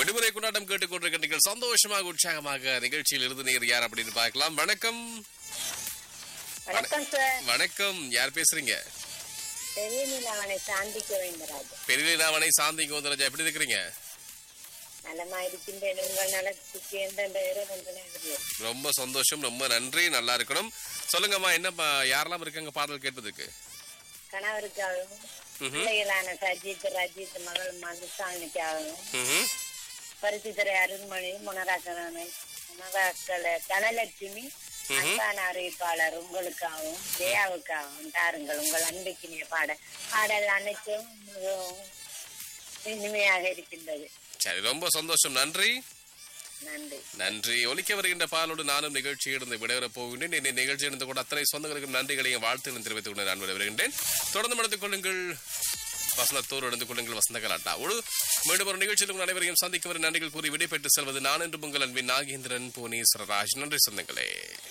விடுமுறை கொண்டாட்டம் கேட்டுக்கொண்டிருக்க நீங்கள் சந்தோஷமாக உற்சாகமாக நிகழ்ச்சியில் இருந்து நீர் யார் அப்படின்னு பார்க்கலாம் வணக்கம் வணக்கம் சார் வணக்கம் யார் பேசுறீங்க பெரிய நிலாவனை சாந்தி கோவிந்தராஜ் பெரியநாவனை சாந்தி கோந்தராஜா எப்படி இருக்கிறீங்க நலமா இருக்கின்றேன் உங்கள் நலத்துக்கு எந்தெந்த இறைவன் ரொம்ப சந்தோஷம் ரொம்ப நன்றி நல்லா இருக்கணும் சொல்லுங்கம்மா என்ன ப- யாரெல்லாம் இருக்காங்க பாடல் கேட்பதற்கு கணவருக்காகவும் ம்ஹும். பிள்ளைகளான சஜித் ரஜித் மகள் மதுசாமிக்காகவும் ம்ஹும். பருத்தித்துறை அருண்மொழி முனராக்கணனை முனராக்கல தனலட்சுமி அன்பான அறிவிப்பாளர் உங்களுக்காகவும் ஜெயாவுக்காகவும் தாருங்கள் உங்கள் அன்புக்கினிய பாட பாடல் அனைத்தும் மிகவும் இனிமையாக இருக்கின்றது சரி ரொம்ப சந்தோஷம் நன்றி நன்றி நன்றி ஒலிக்க வருகின்ற பாலோடு நானும் நிகழ்ச்சி இருந்து விடைபெறப் போகின்றேன் இந்த நிகழ்ச்சி இருந்து கூட அத்தனை சொந்தங்களுக்கும் நன்றிகளையும் வாழ்த்துகளும் தெரிவித்துக் கொண்டு நான் விடைபெறுகின்றேன் தொடர்ந்து நடந்து கொள்ளுங்கள் வசனத்தோடு நடந்து கொள்ளுங்கள் வசந்த கலாட்டாவோடு மீண்டும் ஒரு நிகழ்ச்சியில் உங்கள் அனைவரையும் சந்திக்க வரும் நன்றிகள் கூறி விடைபெற்று செல்வது நான் என்று உங்கள் அன்பின் நாகேந்திரன் புவனேஸ்வரராஜ் நன்றி சொந்தங்களே